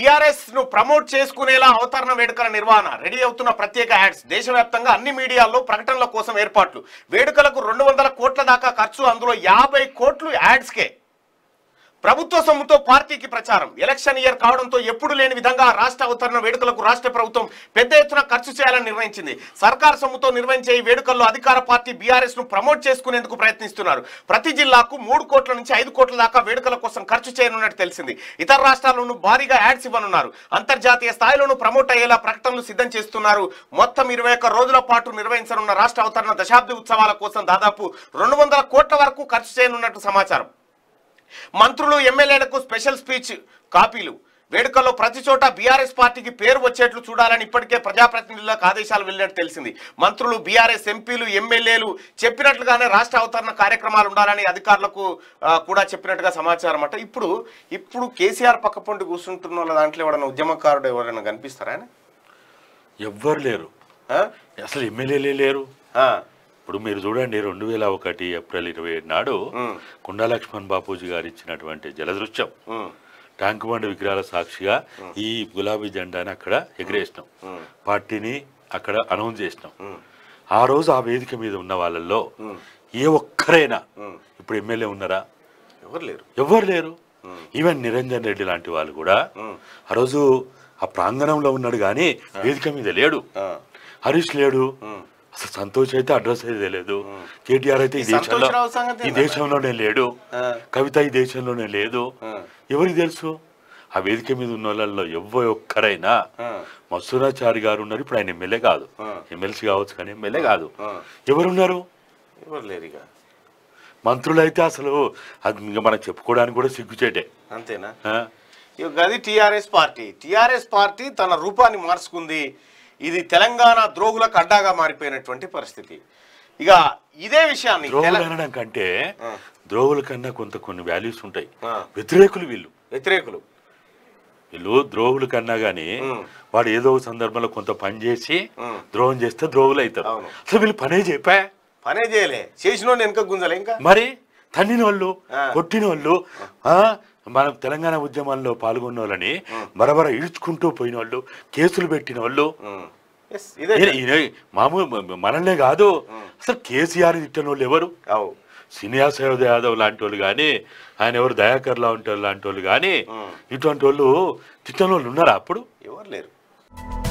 BRS ను promote చేసుకునేలా అవతరణ వేడుకల నిర్వహణ రెడీ అవుతున్న ప్రత్యేక యాడ్స్ దేశవ్యాప్తంగా అన్ని మీడియాల్లో ప్రకటనల కోసం ఏర్పాట్లు వేడుకలకు రెండు వందల కోట్ల దాకా ఖర్చు అందులో యాభై కోట్లు యాడ్స్కే ప్రభుత్వ సొమ్ముతో పార్టీకి ప్రచారం ఎలక్షన్ ఇయర్ కావడంతో ఎప్పుడు లేని విధంగా రాష్ట్ర అవతరణ వేడుకలకు రాష్ట్ర ప్రభుత్వం పెద్ద ఎత్తున ఖర్చు చేయాలని నిర్ణయించింది సర్కార్ సొమ్ముతో నిర్వహించే ఈ వేడుకల్లో అధికార పార్టీ బీఆర్ఎస్ ను ప్రమోట్ చేసుకునేందుకు ప్రయత్నిస్తున్నారు ప్రతి జిల్లాకు మూడు కోట్ల నుంచి ఐదు కోట్ల దాకా వేడుకల కోసం ఖర్చు చేయనున్నట్టు తెలిసింది ఇతర రాష్ట్రాల్లోనూ భారీగా యాడ్స్ ఇవ్వనున్నారు అంతర్జాతీయ స్థాయిలోనూ ప్రమోట్ అయ్యేలా ప్రకటనలు సిద్ధం చేస్తున్నారు మొత్తం ఇరవై ఒక్క రోజుల పాటు నిర్వహించనున్న రాష్ట్ర అవతరణ దశాబ్ది ఉత్సవాల కోసం దాదాపు రెండు వందల కోట్ల వరకు ఖర్చు చేయనున్నట్టు సమాచారం మంత్రులు ఎమ్మెల్యేలకు స్పెషల్ స్పీచ్ కాపీలు వేడుకల్లో ప్రతి చోట బీఆర్ఎస్ పార్టీకి పేరు వచ్చేట్లు చూడాలని ఇప్పటికే ప్రజాప్రతినిధులకు ఆదేశాలు వెళ్ళినట్టు తెలిసింది మంత్రులు బీఆర్ఎస్ ఎంపీలు ఎమ్మెల్యేలు చెప్పినట్లుగానే రాష్ట్ర అవతరణ కార్యక్రమాలు ఉండాలని అధికారులకు ఆ, కూడా చెప్పినట్టుగా సమాచారం అట ఇప్పుడు ఇప్పుడు కేసీఆర్ పక్క పొంటి కూర్చుంటున్న వాళ్ళ దాంట్లో ఎవరైనా ఉద్యమకారుడు ఎవరైనా కనిపిస్తారా ఆయన? ఎవ్వరు లేరు ఆ? అసలు ఎమ్మెల్యేలే లేరు ఆ, ఇప్పుడు మీరు చూడండి రెండు వేల ఒకటి ఏప్రిల్ ఇరవై ఏడు నాడు ఉమ్, కొండా లక్ష్మణ్ బాపూజీ గారు ఇచ్చినటువంటి జలదృశ్యం ఉమ్, ట్యాంక్ బండ్ విగ్రహాల సాక్షిగా ఈ గులాబీ జెండాని అక్కడ ఎగిరేసినాం ఉమ్, పార్టీని అక్కడ అనౌన్స్ చేసినాం ఉమ్, ఆ రోజు ఆ వేదిక మీద ఉన్న వాళ్ళల్లో ఉమ్, ఏ ఒక్కరైనా ఉమ్. ఇప్పుడు ఎమ్మెల్యే ఉన్నారా ఎవరు లేరు ఎవ్వరు లేరు ఉమ్. ఈవెన్ నిరంజన్ రెడ్డి లాంటి వాళ్ళు కూడా ఉమ్, ఆ రోజు ఆ ప్రాంగణంలో ఉన్నాడు కానీ వేదిక మీద లేడు ఆ, హరీష్ లేడు ఉమ్. అసలు సంతోష్ అయితే అడ్రస్ అయితే తెలియదు కేటీఆర్ అయితే ఈ ఈ దేశంలో సంతోష్రావు సంగతి ఈ ఏందన్న? దేశంలోనే లేడు ఆ. కవిత ఈ దేశంలోనే లేదు ఆ. ఎవరికి తెలుసు ఆ వేదిక మీద ఉన్న వాళ్ళల్లో ఎవ్వరు ఒక్కరైనా ఆ. మత్సూరాచారి గారు ఉన్నారు ఇప్పుడు ఆయన ఎమ్మెల్యే కాదు ఆ. ఎమ్మెల్సీ కావచ్చు కానీ ఎమ్మెల్యే కాదు ఆ. ఎవరున్నారు ఎవరు లేరు ఇక మంత్రులు అయితే అసలు అది ఇంకా మనం చెప్పుకోవడానికి కూడా సిగ్గుచేటే అంతేనా ఆ? ఇక గది టీఆర్ఎస్ పార్టీ టీఆర్ఎస్ పార్టీ తన రూపాన్ని మార్చుకుంది ఇది తెలంగాణ ద్రోగులకు అడ్డాగా మారిపోయినటువంటి పరిస్థితి ఇక ఇదే విషయాన్ని ద్రోవులు తెల- అనడం కంటే ఆ. ద్రోవుల కన్నా కొంత కొన్ని వాల్యూస్ ఉంటాయి ఆ. వ్యతిరేకులు వీళ్ళు వ్యతిరేకులు వీళ్ళు ద్రోవుల కన్నా గానీ ఉమ్. వాడు ఏదో ఒక సందర్భంలో కొంత పని చేసి ఉమ్. ద్రోహం చేస్తే ద్రోవులు అవుతారు అవును. అసలు వీళ్ళు పనే చెప్పా పనే చేయలే చేసిన వెనక గుంజలే ఇంకా మరి తన్నిన వాళ్ళు ఆ. కొట్టిన వాళ్ళు ఆ, మన తెలంగాణ ఉద్యమాల్లో పాల్గొన్న వాళ్ళని బరబర ఈడ్చుకుంటూ పోయిన వాళ్ళు కేసులు పెట్టిన వాళ్ళు ఉమ్. ఎస్, ఇదే ఈయన- ఈయన మామూలు మనల్నే కాదు అసలు కేసీఆర్ తిట్టిన వాళ్ళు ఎవరు అవు శ్రీనివాస యాదవ్ లాంటి వాళ్ళు కానీ ఆయన ఎవరు దయాకర్ లాంటి వాళ్ళు లాంటి వాళ్ళు కానీ ఉమ్. ఇటువంటి వాళ్ళు తిట్టిన వాళ్ళు ఉన్నారా అప్పుడు ఎవరు లేరు